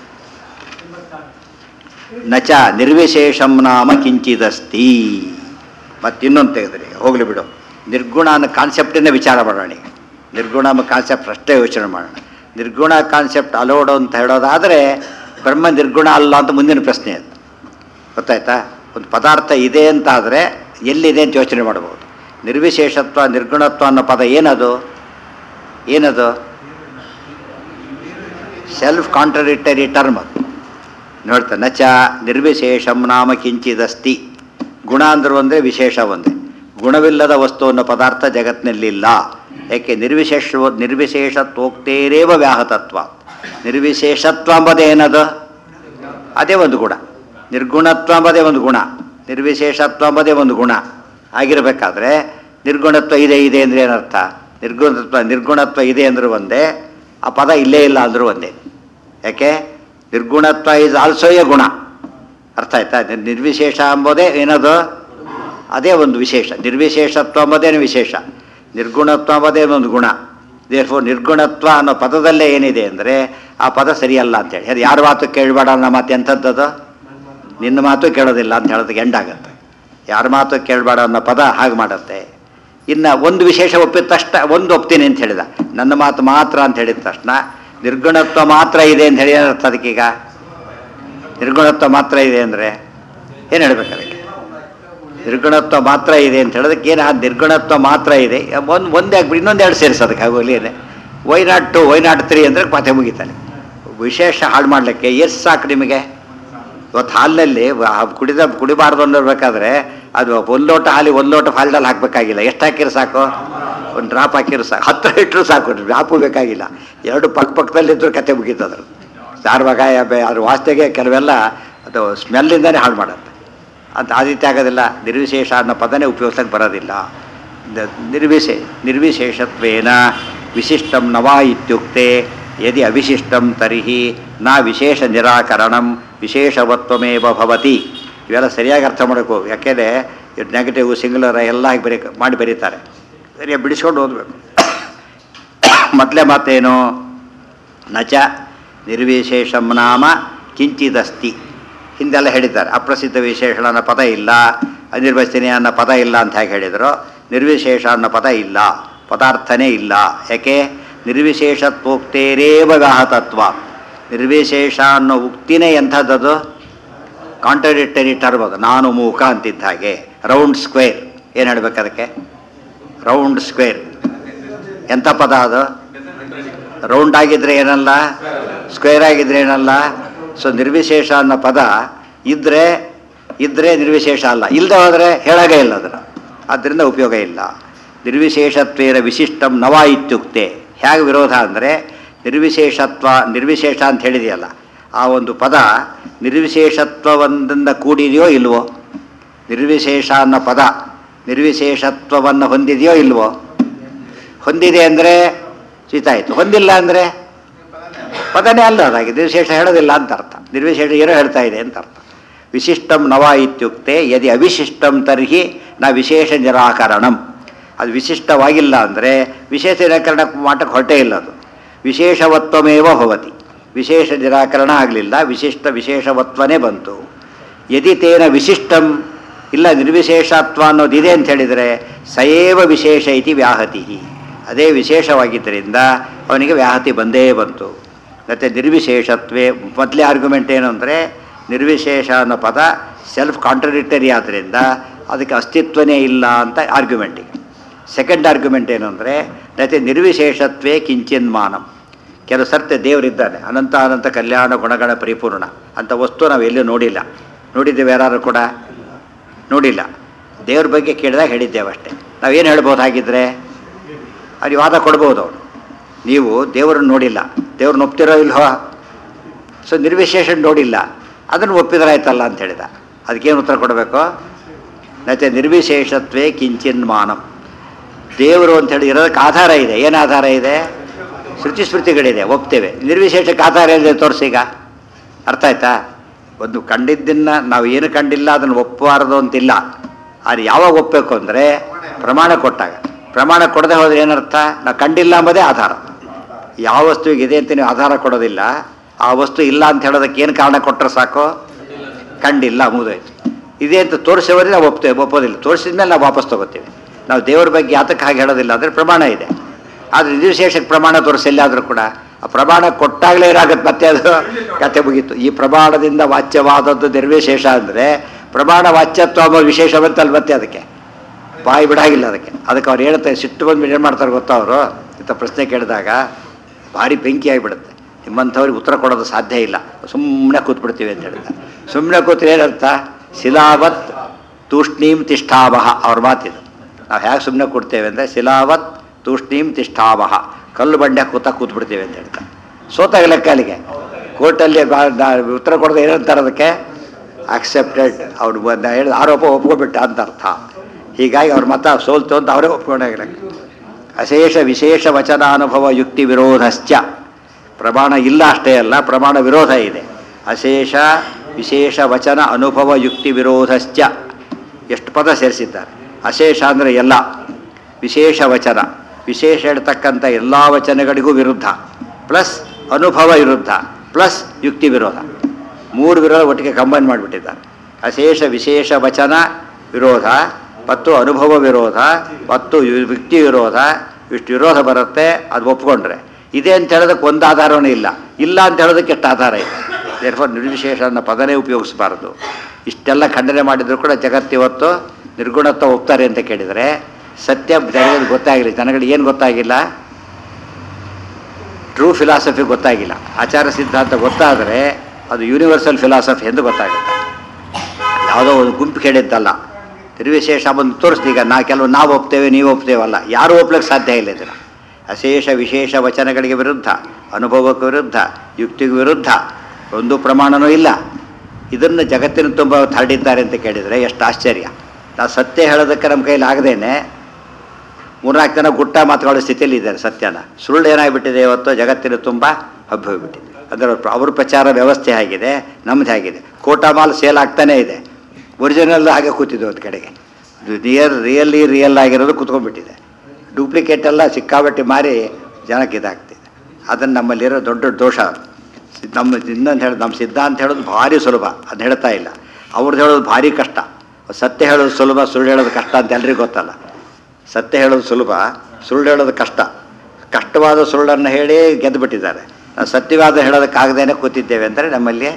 ನಚ ನಿರ್ವಿಶೇಷಂ ನಾಮ ಕಿಂಚಿದಸ್ತಿ ಮತ್ತು ಇನ್ನೊಂದು ತೆಗೆದ್ರಿ ಹೋಗಲಿ ಬಿಡು ನಿರ್ಗುಣ ಅನ್ನೋ ಕಾನ್ಸೆಪ್ಟನ್ನೇ ವಿಚಾರ ಮಾಡೋಣ ಈಗ ನಿರ್ಗುಣ ಅನ್ನೋ ಕಾನ್ಸೆಪ್ಟ್ ಅಷ್ಟೇ ಯೋಚನೆ ಮಾಡೋಣ ನಿರ್ಗುಣ ಕಾನ್ಸೆಪ್ಟ್ ಅಲೋಡು ಅಂತ ಹೇಳೋದಾದರೆ ಬ್ರಹ್ಮ ನಿರ್ಗುಣ ಅಲ್ಲ ಅಂತ ಮುಂದಿನ ಪ್ರಶ್ನೆ ಅದು ಗೊತ್ತಾಯ್ತಾ ಒಂದು ಪದಾರ್ಥ ಇದೆ ಅಂತ ಆದರೆ ಎಲ್ಲಿದೆ ಅಂತ ಯೋಚನೆ ಮಾಡ್ಬೋದು ನಿರ್ವಿಶೇಷತ್ವ ನಿರ್ಗುಣತ್ವ ಅನ್ನೋ ಪದ ಏನದು ಏನದು ಸೆಲ್ಫ್ ಕಾಂಟ್ರಡಿಕ್ಟರಿ ಟರ್ಮ್ ಅದು ನೋಡ್ತಾ ನಚ ನಿರ್ವಿಶೇಷಂ ನಾಮ ಕಿಂಚಿದಸ್ತಿ ಗುಣ ಅಂದ್ರೆ ಒಂದೇ ವಿಶೇಷ ಒಂದೇ ಗುಣವಿಲ್ಲದ ವಸ್ತು ಅನ್ನೋ ಪದಾರ್ಥ ಜಗತ್ತಿನಲ್ಲಿಲ್ಲ ಯಾಕೆ ನಿರ್ವಿಶೇಷ ನಿರ್ವಿಶೇಷತ್ವೋಕ್ತೇರೇವ ವ್ಯಾಹತತ್ವ ನಿರ್ವಿಶೇಷತ್ವ ಎಂಬುದೇ ಏನದು ಅದೇ ಒಂದು ಗುಣ ನಿರ್ಗುಣತ್ವ ಎಂಬುದೇ ಒಂದು ಗುಣ ನಿರ್ವಿಶೇಷತ್ವ ಎಂಬುದೇ ಒಂದು ಗುಣ ಆಗಿರಬೇಕಾದ್ರೆ ನಿರ್ಗುಣತ್ವ ಇದೆ ಇದೆ ಅಂದರೆ ಏನರ್ಥ ನಿರ್ಗುಣತ್ವ ನಿರ್ಗುಣತ್ವ ಇದೆ ಅಂದರೂ ಒಂದೇ ಆ ಪದ ಇಲ್ಲೇ ಇಲ್ಲ ಅಂದರೂ ಒಂದೇ ಯಾಕೆ ನಿರ್ಗುಣತ್ವ ಇಸ್ ಆಲ್ಸೋ ಎ ಗುಣ ಅರ್ಥ ಆಯ್ತಾ ನಿರ್- ನಿರ್ವಿಶೇಷ ಎಂಬುದೇ ಏನದು ಅದೇ ಒಂದು ವಿಶೇಷ ನಿರ್ವಿಶೇಷತ್ವ ಎಂಬುದೇನು ವಿಶೇಷ ನಿರ್ಗುಣತ್ವ ಎಂಬುದೇ ಒಂದು ಗುಣ ದೇರ್ಫೋ ನಿರ್ಗುಣತ್ವ ಅನ್ನೋ ಪದದಲ್ಲೇ ಏನಿದೆ ಅಂದರೆ ಆ ಪದ ಸರಿಯಲ್ಲ ಅಂತೇಳಿ ಅದು ಯಾರ ಮಾತು ಕೇಳಬೇಡ ಅನ್ನೋ ಮಾತು ಎಂಥದ್ದದು ನಿನ್ನ ಮಾತು ಕೇಳೋದಿಲ್ಲ ಅಂತ ಹೇಳೋದಕ್ಕೆ ಎಂಡಾಗತ್ತೆ ಯಾರ ಮಾತು ಕೇಳಬೇಡ ಅನ್ನೋ ಪದ ಹಾಗೆ ಮಾಡುತ್ತೆ ಇನ್ನು ಒಂದು ವಿಶೇಷ ಒಪ್ಪಿದ ತಕ್ಷಣ ಒಂದು ಒಪ್ತೀನಿ ಅಂತ ಹೇಳಿದ ನನ್ನ ಮಾತು ಮಾತ್ರ ಅಂತ ಹೇಳಿದ ತಕ್ಷಣ ನಿರ್ಗುಣತ್ವ ಮಾತ್ರ ಇದೆ ಅಂತ ಹೇಳಿ ಏನರ್ಥ ಅದಕ್ಕೀಗ ನಿರ್ಗುಣತ್ವ ಮಾತ್ರ ಇದೆ ಅಂದರೆ ಏನು ಹೇಳ್ಬೇಕು ಅದಕ್ಕೆ ನಿರ್ಗುಣತ್ವ ಮಾತ್ರ ಇದೆ ಅಂತ ಹೇಳೋದಕ್ಕೆ ಏನು ಆ ನಿರ್ಗುಣತ್ವ ಮಾತ್ರ ಇದೆ ಒಂದು ಒಂದೇ ಆಗ್ಬಿಡಿ ಇನ್ನೊಂದು ಎರಡು ಸೇರಿಸೋದಕ್ಕೆ ಆಗೋಲಿ ಏನೇ why not two why not three ಅಂದರೆ ಕಥೆ ಮುಗಿತಾನೆ ವಿಶೇಷ ಹಾಳು ಮಾಡಲಿಕ್ಕೆ ಎಷ್ಟು ಸಾಕು ನಿಮಗೆ ಇವತ್ತು ಹಾಲಿನಲ್ಲಿ ವ- ಆ ಕುಡಿದ ಕುಡಿಬಾರ್ದು ಅನ್ನಿರ್ಬೇಕಾದ್ರೆ ಅದು ಒಂದು ಲೋಟ ಹಾಲಿ ಒಂದು ಲೋಟ ಹಾಲ್ಡಲ್ಲಿ ಹಾಕಬೇಕಾಗಿಲ್ಲ ಎಷ್ಟು ಹಾಕಿರೋ ಸಾಕು ಒಂದು ಡ್ರಾಪ್ ಹಾಕಿರೋ ಸಾಕು ಹತ್ತು ಇಟ್ಟರು ಸಾಕು ಡ್ರಾಪು ಬೇಕಾಗಿಲ್ಲ ಎರಡು ಪಕ್ಕ ಪಕ್ಕದಲ್ಲಿದ್ದರೂ ಕತೆ ಮುಗೀತದ್ರ ಸಾರ್ವಗಾಯ ಬೆ- ಅದ್ರ ವಾಸ್ತೆಗೆ ಕೆಲವೆಲ್ಲ ಅದು ಸ್ಮೆಲ್ಲಿಂದನೇ ಹಾಳು ಮಾಡುತ್ತೆ ಅಂತ ಆ ರೀತಿ ಆಗೋದಿಲ್ಲ ನಿರ್ವಿಶೇಷ ಅನ್ನೋ ಪದನೇ ಉಪಯೋಗಿಸಕ್ಕೆ ಬರೋದಿಲ್ಲ ದ- ನಿರ್ವಿಶೇ ನಿರ್ವಿಶೇಷತ್ವೇನ ವಿಶಿಷ್ಟಂ ನವಾ ಇತ್ಯುಕ್ತೆ ಯದಿ ಅವಿಶಿಷ್ಟಂ ತರ್ಹಿ ನಾ ವಿಶೇಷ ನಿರಾಕರಣಂ ವಿಶೇಷವತ್ವಮೇವ ಭವತಿ ಇವೆಲ್ಲ ಸರಿಯಾಗಿ ಅರ್ಥ ಮಾಡಬೇಕು ಯಾಕೆಂದರೆ ನೆಗೆಟಿವ್ ಸಿಂಗುಲರ್ ಎಲ್ಲ ಹಾಕಿ ಬರೀ ಮಾಡಿ ಬರೀತಾರೆ ಸರಿಯಾಗಿ ಬಿಡಿಸ್ಕೊಂಡು ಓದಬೇಕು ಮೊದಲೇ ಮಾತೇನು ನಚ ನಿರ್ವಿಶೇಷಂ ನಾಮ ಕಿಂಚಿದಸ್ತಿ ಹಿಂದೆಲ್ಲ ಹೇಳಿದ್ದಾರೆ ಅಪ್ರಸಿದ್ಧ ವಿಶೇಷಣ ಅನ್ನೋ ಪದ ಇಲ್ಲ ಅನಿರ್ವಚನೀಯ ಅನ್ನೋ ಪದ ಇಲ್ಲ ಅಂತ ಹೇಗೆ ಹೇಳಿದರು ನಿರ್ವಿಶೇಷ ಅನ್ನೋ ಪದ ಇಲ್ಲ ಪದಾರ್ಥನೇ ಇಲ್ಲ ಯಾಕೆ ನಿರ್ವಿಶೇಷತ್ವೋಕ್ತೇರೇವ ವ್ಯಾಹತತ್ವ ನಿರ್ವಿಶೇಷ ಅನ್ನೋ ಉಕ್ತಿನೇ ಎಂಥದ್ದದು ಕಾಂಟ್ರಡಿಕ್ಟರಿ ಟರ್ಮ್ ಅದು ನಾನು ಮೂಕ ಅಂತಿದ್ದ ಹಾಗೆ ರೌಂಡ್ ಸ್ಕ್ವೇರ್ ಏನು ಹೇಳ್ಬೇಕು ಅದಕ್ಕೆ ರೌಂಡ್ ಸ್ಕ್ವೇರ್ ಎಂಥ ಪದ ಅದು ರೌಂಡ್ ಆಗಿದ್ರೆ ಏನಲ್ಲ ಸ್ಕ್ವೇರ್ ಆಗಿದ್ರೆ ಏನಲ್ಲ ಸೊ ನಿರ್ವಿಶೇಷ ಅನ್ನೋ ಪದ ಇದ್ರೆ ಇದ್ರೆ ನಿರ್ವಿಶೇಷ ಅಲ್ಲ ಇಲ್ಲದೆ ಹೋದರೆ ಹೇಳಾಗೇ ಇಲ್ಲ ಅದನ್ನು ಆದ್ದರಿಂದ ಉಪಯೋಗ ಇಲ್ಲ ನಿರ್ವಿಶೇಷತ್ವೇನ ವಿಶಿಷ್ಟಂ ನವ ಇತ್ಯುಕ್ತೆ ಹೇಗೆ ವಿರೋಧ ಅಂದರೆ ನಿರ್ವಿಶೇಷತ್ವ ನಿರ್ವಿಶೇಷ ಅಂತ ಹೇಳಿದೆಯಲ್ಲ ಆ ಒಂದು ಪದ ನಿರ್ವಿಶೇಷತ್ವವೊಂದಿಂದ ಕೂಡಿದೆಯೋ ಇಲ್ವೋ ನಿರ್ವಿಶೇಷ ಅನ್ನೋ ಪದ ನಿರ್ವಿಶೇಷತ್ವವನ್ನು ಹೊಂದಿದೆಯೋ ಇಲ್ವೋ ಹೊಂದಿದೆ ಅಂದರೆ ಆಯಿತು ಹೊಂದಿಲ್ಲ ಅಂದರೆ ಪದನೇ ಅಲ್ಲ ಅದಾಗಿ ನಿರ್ವಿಶೇಷ ಹೇಳೋದಿಲ್ಲ ಅಂತ ಅರ್ಥ ನಿರ್ವಿಶೇಷ ಏನೋ ಹೇಳ್ತಾ ಇದೆ ಅಂತ ಅರ್ಥ ವಿಶಿಷ್ಟಂ ನವ ಇತ್ಯುಕ್ತೆ ಯದಿ ಅವಿಶಿಷ್ಟಂ ತರ್ಹಿ ನ ವಿಶೇಷ ನಿರಾಕರಣಂ ಅದು ವಿಶಿಷ್ಟವಾಗಿಲ್ಲ ಅಂದರೆ ವಿಶೇಷ ನಿರಾಕರಣ ಮಾಟಕ್ಕೆ ಹೊರಟೇ ಇಲ್ಲ ಅದು ವಿಶೇಷವತ್ವಮೇವ ಭವತಿ ವಿಶೇಷ ನಿರಾಕರಣ ಆಗಲಿಲ್ಲ ವಿಶಿಷ್ಟ ವಿಶೇಷವತ್ವನೇ ಬಂತು ಯದಿ ತೇನ ವಿಶಿಷ್ಟಂ ಇಲ್ಲ ನಿರ್ವಿಶೇಷತ್ವ ಅನ್ನೋದಿದೆ ಅಂತ ಹೇಳಿದರೆ ಸಯೇವ ವಿಶೇಷ ಇತಿ ವ್ಯಾಹತಿ ಅದೇ ವಿಶೇಷವಾಗಿದ್ದರಿಂದ ಅವನಿಗೆ ವ್ಯಾಹತಿ ಬಂದೇ ಬಂತು ಮತ್ತು ನಿರ್ವಿಶೇಷತ್ವೇ ಮೊದಲೇ ಆರ್ಗ್ಯುಮೆಂಟ್ ಏನು ಅಂದರೆ ನಿರ್ವಿಶೇಷ ಅನ್ನೋ ಪದ ಸೆಲ್ಫ್ ಕಾಂಟ್ರಡಿಕ್ಟರಿ ಆದ್ದರಿಂದ ಅದಕ್ಕೆ ಅಸ್ತಿತ್ವನೇ ಇಲ್ಲ ಅಂತ ಆರ್ಗ್ಯುಮೆಂಟಿಗೆ ಸೆಕೆಂಡ್ ಆರ್ಗ್ಯುಮೆಂಟ್ ಏನು ಅಂದರೆ ಮತ್ತು ನಿರ್ವಿಶೇಷತ್ವೇ ಕಿಂಚಿನ್ಮಾನಂ ಕೆಲವು ಸರ್ತೆ ದೇವರಿದ್ದಾನೆ ಅನಂತ ಅನಂತ ಕಲ್ಯಾಣ ಗುಣಗಳ ಪರಿಪೂರ್ಣ ಅಂತ ವಸ್ತು ನಾವು ಎಲ್ಲೂ ನೋಡಿಲ್ಲ ನೋಡಿದ್ದೇವೆ ಯಾರು ಕೂಡ ನೋಡಿಲ್ಲ ದೇವ್ರ ಬಗ್ಗೆ ಕೇಳಿದಾಗ ಹೇಳಿದ್ದೇವೆ ಅಷ್ಟೇ ನಾವೇನು ಹೇಳ್ಬೋದು ಹಾಗಿದ್ರೆ ಅಲ್ಲಿ ವಾದ ಕೊಡ್ಬೋದು ಅವನು ನೀವು ದೇವರನ್ನು ನೋಡಿಲ್ಲ ದೇವ್ರನ್ನ ಒಪ್ತಿರೋ ಇಲ್ವೋ ಸೊ ನಿರ್ವಿಶೇಷ ನೋಡಿಲ್ಲ ಅದನ್ನು ಒಪ್ಪಿದ್ರಾಯ್ತಲ್ಲ ಅಂತ ಹೇಳಿದ ಅದಕ್ಕೇನು ಉತ್ತರ ಕೊಡಬೇಕು ಮತ್ತೆ ನಿರ್ವಿಶೇಷತ್ವೇ ಕಿಂಚಿನ್ ಮಾನಂ ದೇವರು ಅಂತ ಹೇಳಿ ಇರೋದಕ್ಕೆ ಆಧಾರ ಇದೆ ಏನು ಆಧಾರ ಇದೆ ಶ್ರುತಿ ಸ್ಮೃತಿಗಳಿದೆ ಒಪ್ತೇವೆ ನಿರ್ವಿಶೇಷಕ್ಕೆ ಆಧಾರ ಇದೆ ತೋರಿಸೀಗ ಅರ್ಥ ಆಯ್ತಾ ಒಂದು ಕಂಡಿದ್ದನ್ನು ನಾವು ಏನು ಕಂಡಿಲ್ಲ ಅದನ್ನು ಒಪ್ಪಬಾರದು ಅಂತಿಲ್ಲ ಅದು ಯಾವಾಗ ಒಪ್ಪಬೇಕು ಅಂದರೆ ಪ್ರಮಾಣ ಕೊಟ್ಟಾಗ ಪ್ರಮಾಣ ಕೊಡದೆ ಹೋದ್ರೆ ಏನರ್ಥ ನಾವು ಕಂಡಿಲ್ಲ ಎಂಬುದೇ ಆಧಾರ ಯಾವ ವಸ್ತುವಿಗೆ ಇದೆ ಅಂತ ನೀವು ಆಧಾರ ಕೊಡೋದಿಲ್ಲ ಆ ವಸ್ತು ಇಲ್ಲ ಅಂತ ಹೇಳೋದಕ್ಕೆ ಏನು ಕಾರಣ ಕೊಟ್ಟರೆ ಸಾಕು ಕಂಡಿಲ್ಲ ಮುಗಿದೋಯ್ತು ಇದೆ ಅಂತ ತೋರಿಸೋವರೆಗೆ ನಾವು ಒಪ್ತೇವೆ ಒಪ್ಪೋದಿಲ್ಲ ತೋರಿಸಿದ ಮೇಲೆ ನಾವು ವಾಪಸ್ ತಗೋತೀವಿ ನಾವು ದೇವ್ರ ಬಗ್ಗೆ ಯಾತಕ್ಕೆ ಹಾಗೆ ಹೇಳೋದಿಲ್ಲ ಅಂದರೆ ಪ್ರಮಾಣ ಇದೆ ಆದರೆ ನಿರ್ವಿಶೇಷಕ್ಕೆ ಪ್ರಮಾಣ ತೋರಿಸಿಲ್ಲಾದರೂ ಕೂಡ ಆ ಪ್ರಮಾಣ ಕೊಟ್ಟಾಗಲೇ ಏನಾಗುತ್ತೆ ಮತ್ತೆ ಅದು ಕತೆ ಮುಗೀತು ಈ ಪ್ರಮಾಣದಿಂದ ವಾಚ್ಯವಾದದ್ದು ನಿರ್ವಿಶೇಷ ಅಂದರೆ ಪ್ರಮಾಣ ವಾಚ್ಯತ್ವ ಅನ್ನೋ ವಿಶೇಷವಂತಲ್ಲ ಮತ್ತೆ ಅದಕ್ಕೆ ಬಾಯಿ ಬಿಡಾಗಿಲ್ಲ ಅದಕ್ಕೆ ಅದಕ್ಕೆ ಅವ್ರು ಹೇಳ್ತಾರೆ ಸಿಟ್ಟು ಬಂದು ಏನು ಮಾಡ್ತಾರೆ ಗೊತ್ತಾ ಅವರು ಇಂಥ ಪ್ರಶ್ನೆ ಕೇಳಿದಾಗ ಭಾರಿ ಬೆಂಕಿ ಆಗಿಬಿಡುತ್ತೆ ನಿಮ್ಮಂಥವ್ರಿಗೆ ಉತ್ತರ ಕೊಡೋದು ಸಾಧ್ಯ ಇಲ್ಲ ಸುಮ್ಮನೆ ಕೂತ್ಬಿಡ್ತೀವಿ ಅಂತ ಹೇಳಿದ ಸುಮ್ಮನೆ ಕೂತ್ರೆ ಏನರ್ಥ ಶಿಲಾವತ್ ತೂಷ್ಣೀಂ ತಿಷ್ಠಾವಹ ಅವ್ರ ಮಾತಿದು ನಾವು ಹೇಗೆ ಸುಮ್ಮನೆ ಕೊಡ್ತೇವೆ ಅಂದರೆ ಶಿಲಾವತ್ ತೂಷ್ಣೀಂ ತಿಷ್ಠಾವಹ ಕಲ್ಲು ಬಂಡೆ ಕೂತ ಕೂತ್ಬಿಡ್ತೇವೆ ಅಂತ ಹೇಳ್ತಾರೆ ಸೋತಾಗ ಲೆಕ್ಕ ಅಲ್ಲಿಗೆ ಕೋರ್ಟಲ್ಲಿ ಬಾ- ನಾ- ಉತ್ತರ ಕೊಡೋದು ಏನಂತಾರೆ ಅದಕ್ಕೆ ಅಕ್ಸೆಪ್ಟೆಡ್ ಅವ್ರು ಬಂದ ಹೇಳಿದ ಆರೋಪ ಒಪ್ಕೊಬಿಟ್ಟ ಅಂತ ಅರ್ಥ ಹೀಗಾಗಿ ಅವ್ರ ಮತ ಸೋಲ್ತು ಅಂತ ಅವರೇ ಒಪ್ಕೊಂಡಾಗಿಲ್ಲ ಅಶೇಷ ವಿಶೇಷ ವಚನಾನುಭವ ಯುಕ್ತಿ ವಿರೋಧಶ್ಚ ಪ್ರಮಾಣ ಇಲ್ಲ ಅಷ್ಟೇ ಅಲ್ಲ ಪ್ರಮಾಣ ವಿರೋಧ ಇದೆ ಅಶೇಷ ವಿಶೇಷ ವಚನ ಅನುಭವ ಯುಕ್ತಿ ವಿರೋಧಶ್ಚ ಎಷ್ಟು ಪದ ಸೇರಿಸಿದ್ದಾರೆ ಅಶೇಷ ಅಂದರೆ ಎಲ್ಲ ವಿಶೇಷ ವಚನ ವಿಶೇಷ ಹೇಳ್ತಕ್ಕಂಥ ಎಲ್ಲ ವಚನಗಳಿಗೂ ವಿರುದ್ಧ ಪ್ಲಸ್ ಅನುಭವ ವಿರುದ್ಧ ಪ್ಲಸ್ ಯುಕ್ತಿ ವಿರೋಧ ಮೂರು ವಿರೋಧ ಒಟ್ಟಿಗೆ ಕಂಬೈನ್ ಮಾಡಿಬಿಟ್ಟಿದ್ದಾರೆ ಅಶೇಷ ವಿಶೇಷ ವಚನ ವಿರೋಧ ಮತ್ತು ಅನುಭವ ವಿರೋಧ ಮತ್ತು ಯು- ಯುಕ್ತಿ ವಿರೋಧ ಇಷ್ಟು ವಿರೋಧ ಬರುತ್ತೆ ಅದು ಒಪ್ಕೊಂಡ್ರೆ ಇದೆ ಅಂತ ಹೇಳೋದಕ್ಕೆ ಒಂದು ಆಧಾರವೂ ಇಲ್ಲ ಇಲ್ಲ ಅಂತ ಹೇಳೋದಕ್ಕೆ ಎಷ್ಟು ಆಧಾರ ಇದೆ ದೇರ್ಫೋರ್ ನಿರ್ವಿಶೇಷ ಅನ್ನೋ ಪದನೇ ಉಪಯೋಗಿಸಬಾರ್ದು ಇಷ್ಟೆಲ್ಲ ಖಂಡನೆ ಮಾಡಿದ್ರು ಕೂಡ ಜಗತ್ತಿವತ್ತು ನಿರ್ಗುಣತ್ವ ಒಪ್ತಾರೆ ಅಂತ ಕೇಳಿದರೆ ಸತ್ಯ ಜನಗಳಿಗೆ ಗೊತ್ತಾಗಿಲ್ಲ ಜನಗಳಿಗೆ ಏನು ಗೊತ್ತಾಗಿಲ್ಲ ಟ್ರೂ ಫಿಲಾಸಫಿ ಗೊತ್ತಾಗಿಲ್ಲ ಆಚಾರ ಸಿದ್ಧಾಂತ ಗೊತ್ತಾದರೆ ಅದು ಯೂನಿವರ್ಸಲ್ ಫಿಲಾಸಫಿ ಎಂದು ಗೊತ್ತಾಗುತ್ತೆ ಯಾವುದೋ ಒಂದು ಗುಂಪು ಕೇಳಿದ್ದಲ್ಲ ನಿರ್ವಿಶೇಷ ಬಂದು ತೋರಿಸ್ದು ಈಗ ನಾ ಕೆಲವು ನಾವು ಒಪ್ತೇವೆ ನೀವು ಒಪ್ತೇವಲ್ಲ ಯಾರೂ ಒಪ್ಲಿಕ್ಕೆ ಸಾಧ್ಯ ಇಲ್ಲ ಇದನ್ನು ಅಶೇಷ ವಿಶೇಷ ವಚನಗಳಿಗೆ ವಿರುದ್ಧ ಅನುಭವಕ್ಕೆ ವಿರುದ್ಧ ಯುಕ್ತಿಗೆ ವಿರುದ್ಧ ಒಂದು ಪ್ರಮಾಣನೂ ಇಲ್ಲ ಇದನ್ನು ಜಗತ್ತಿನ ತುಂಬ ಹರಡಿದ್ದಾರೆ ಅಂತ ಕೇಳಿದರೆ ಎಷ್ಟು ಆಶ್ಚರ್ಯ ನಾವು ಸತ್ಯ ಹೇಳೋದಕ್ಕೆ ನಮ್ಮ ಕೈಲಿ ಆಗದೇನೆ ಮೂರ್ನಾಲ್ಕು ಜನ ಗುಟ್ಟ ಮಾತುಗಳ ಸ್ಥಿತಿಯಲ್ಲಿ ಇದ್ದಾರೆ ಸತ್ಯನ ಸುಳ್ಳು ಏನಾಗ್ಬಿಟ್ಟಿದೆ ಇವತ್ತು ಜಗತ್ತಿನ ತುಂಬ ಹಬ್ಬ ಹೋಗ್ಬಿಟ್ಟಿದೆ ಅದರ ಅವ್ರ ಪ್ರಚಾರ ವ್ಯವಸ್ಥೆ ಆಗಿದೆ ನಮ್ಮದು ಆಗಿದೆ ಕೋಟಾ ಮಾಲ್ ಸೇಲ್ ಆಗ್ತಾನೇ ಇದೆ ಒರಿಜಿನಲ್ ಹಾಗೆ ಕೂತಿದ್ದು ಒಂದು ಕಡೆಗೆ ರಿಯಲ್ ರಿಯಲಿ ರಿಯಲ್ ಆಗಿರೋದು ಕೂತ್ಕೊಂಡ್ಬಿಟ್ಟಿದೆ ಡೂಪ್ಲಿಕೇಟ್ ಎಲ್ಲ ಸಿಕ್ಕಾಬಟ್ಟೆ ಮಾರಿ ಜನಕ್ಕೆ ಇದಾಗ್ತಿದೆ ಅದನ್ನು ನಮ್ಮಲ್ಲಿರೋ ದೊಡ್ಡ ದೊಡ್ಡ ದೋಷ ಸಿ- ನಮ್ಮ ಇನ್ನೊಂದು ಹೇಳೋದು ನಮ್ಮ ಸಿದ್ಧಾಂತ ಹೇಳೋದು ಭಾರಿ ಸುಲಭ ಅದನ್ನ ಹೇಳ್ತಾ ಇಲ್ಲ ಅವ್ರದ್ದು ಹೇಳೋದು ಭಾರಿ ಕಷ್ಟ ಸತ್ಯ ಹೇಳೋದು ಸುಲಭ ಸುಳ್ಳು ಹೇಳೋದು ಕಷ್ಟ ಅಂತ ಎಲ್ರಿಗೂ ಗೊತ್ತಲ್ಲ ಸತ್ಯ ಹೇಳೋದು ಸುಲಭ ಸುಳ್ಳು ಹೇಳೋದು ಕಷ್ಟ ಕಷ್ಟವಾದ ಸುಳ್ಳನ್ನು ಹೇಳಿ ಗೆದ್ದು ಬಿಟ್ಟಿದ್ದಾರೆ ನಾವು ಸತ್ಯವಾದ ಹೇಳೋದಕ್ಕಾಗದೇನೆ ಕೂತಿದ್ದೇವೆ ಅಂದರೆ ನಮ್ಮಲ್ಲಿ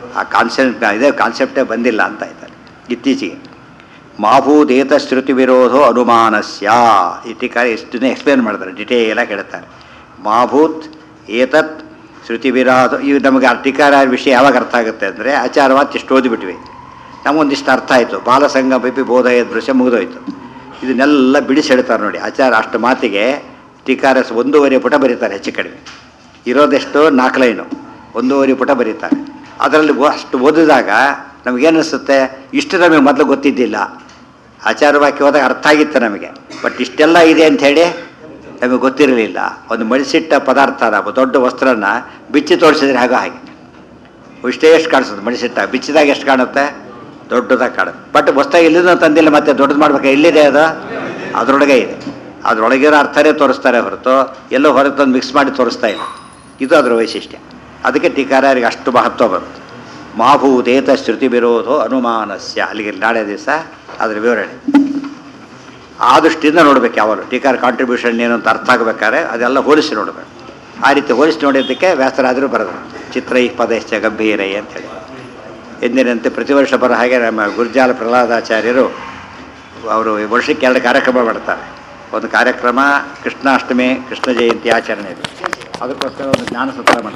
ಆ ಕಾನ್ಸೆಪ್ಟ್ ಇದೇ ಕಾನ್ಸೆಪ್ಟೇ ಬಂದಿಲ್ಲ ಅಂತ ಇದ್ದಾರೆ ಇತ್ತೀಚೆಗೆ ಮಾಭೂದೇತ ಶ್ರುತಿ ವಿರೋಧೋ ಅನುಮಾನಸ್ಯ ಇತಿಕಾರಿ ಎಷ್ಟು ಎಕ್ಸ್ಪ್ಲೇನ್ ಮಾಡ್ತಾರೆ ಡಿಟೇಲಾಗಿ ಹೇಳ್ತಾರೆ ಮಾಭೂತ್ ಏತತ್ ಶ್ರುತಿ ವಿರೋಧ ಇವು ನಮಗೆ ಅರ್ಟಿಕಾರ ವಿಷಯ ಯಾವಾಗ ಅರ್ಥ ಆಗುತ್ತೆ ಅಂದರೆ ಆಚಾರವಾದ ಇಷ್ಟು ಓದಿಬಿಟ್ವಿ ನಮಗೊಂದಿಷ್ಟು ಅರ್ಥ ಆಯಿತು ಬಾಲಸಂಗ ಬಿಪಿ ಬೋಧಯ ದೃಶ್ಯ ಮುಗಿದೋಯ್ತು ಇದನ್ನೆಲ್ಲ ಬಿಡಿಸಿ ಹೇಳ್ತಾರೆ ನೋಡಿ ಆಚಾರ ಅಷ್ಟು ಮಾತಿಗೆ ಟೀಕಾರ ಒಂದೂವರೆ ಪುಟ ಬರೀತಾರೆ ಹೆಚ್ಚು ಕಡಿಮೆ ಇರೋದೆಷ್ಟು ನಾಲ್ಕು ಲೈನು ಒಂದೂವರೆ ಪುಟ ಬರೀತಾರೆ ಅದರಲ್ಲಿ ಓ- ಅಷ್ಟು ಓದಿದಾಗ ನಮಗೇನಿಸುತ್ತೆ ಇಷ್ಟು ನಮಗೆ ಮೊದಲು ಗೊತ್ತಿದ್ದಿಲ್ಲ ಆಚಾರ ವಾಕ್ಯ ಹೋದಾಗ ಅರ್ಥ ಆಗಿತ್ತು ನಮಗೆ ಬಟ್ ಇಷ್ಟೆಲ್ಲ ಇದೆ ಅಂಥೇಳಿ ನಮಗೆ ಗೊತ್ತಿರಲಿಲ್ಲ ಒಂದು ಮಡಿಸಿಟ್ಟ ಪದಾರ್ಥನ ಒಬ್ಬ ದೊಡ್ಡ ವಸ್ತ್ರನ ಬಿಚ್ಚಿ ತೋರಿಸಿದ್ರೆ ಹಾಗೋ ಹಾಗೆ ಇಷ್ಟೇ ಎಷ್ಟು ಕಾಣಿಸುತ್ತೆ ಮಡಿಸಿಟ್ಟ ಬಿಚ್ಚಿದಾಗ ಎಷ್ಟು ಕಾಣುತ್ತೆ ದೊಡ್ಡದಾಗಿ ಕಾಣುತ್ತೆ ಬಟ್ ಹೊಸ್ದಾಗಿ ಇಲ್ಲಿಂದ ತಂದಿಲ್ಲ ಮತ್ತೆ ದೊಡ್ಡದು ಮಾಡ್ಬೇಕು ಎಲ್ಲಿದೆ ಅದು ಅದರೊಳಗೆ ಇದೆ ಅದರೊಳಗಿರೋ ಅರ್ಥನೇ ತೋರಿಸ್ತಾರೆ ಹೊರತು ಎಲ್ಲೋ ಹೊರಗೆ ತಂದು ಮಿಕ್ಸ್ ಮಾಡಿ ತೋರಿಸ್ತಾ ಇಲ್ಲ ಇದು ಅದರ ವೈಶಿಷ್ಟ್ಯ ಅದಕ್ಕೆ ಟೀಕಾರರಿಗೆ ಅಷ್ಟು ಮಹತ್ವ ಬರುತ್ತೆ ಮಾಭೂತೇತ ಶ್ರುತಿ ವಿರೋಧೋ ಅನುಮಾನಸ್ಯ ಅಲ್ಲಿಗೆ ನಾಳೆ ದಿವಸ ಅದರ ವಿವರಣೆ ಆ ದೃಷ್ಟಿಯಿಂದ ನೋಡ್ಬೇಕು ಯಾವಾಗ ಟೀಕಾರ ಕಾಂಟ್ರಿಬ್ಯೂಷನ್ ಏನು ಅಂತ ಅರ್ಥ ಆಗಬೇಕಾದ್ರೆ ಅದೆಲ್ಲ ಹೋಲಿಸಿ ನೋಡಬೇಕು ಆ ರೀತಿ ಹೋಲಿಸಿ ನೋಡಿದ್ದಕ್ಕೆ ವ್ಯಾಸರಾದರೂ ಬರೆದರು ಚಿತ್ರ ಈ ಪದಶ್ಚ ಗಂಭೀರೈ ಅಂತೇಳಿ ಎಂದಿನಂತೆ ಪ್ರತಿ ವರ್ಷ ಬರೋ ಹಾಗೆ ನಮ್ಮ ಗುರ್ಜಾಲ ಪ್ರಹ್ಲಾದಾಚಾರ್ಯರು ಅವರು ವರ್ಷಕ್ಕೆ ಎರಡು ಕಾರ್ಯಕ್ರಮ ಮಾಡ್ತಾರೆ ಒಂದು ಕಾರ್ಯಕ್ರಮ ಕೃಷ್ಣಾಷ್ಟಮಿ ಕೃಷ್ಣ ಜಯಂತಿ ಆಚರಣೆ ಇದೆ ಅದಕ್ಕೋಸ್ಕರ ಒಂದು ಜ್ಞಾನ ಸತ್ರ ಮಾಡ್ತಾರೆ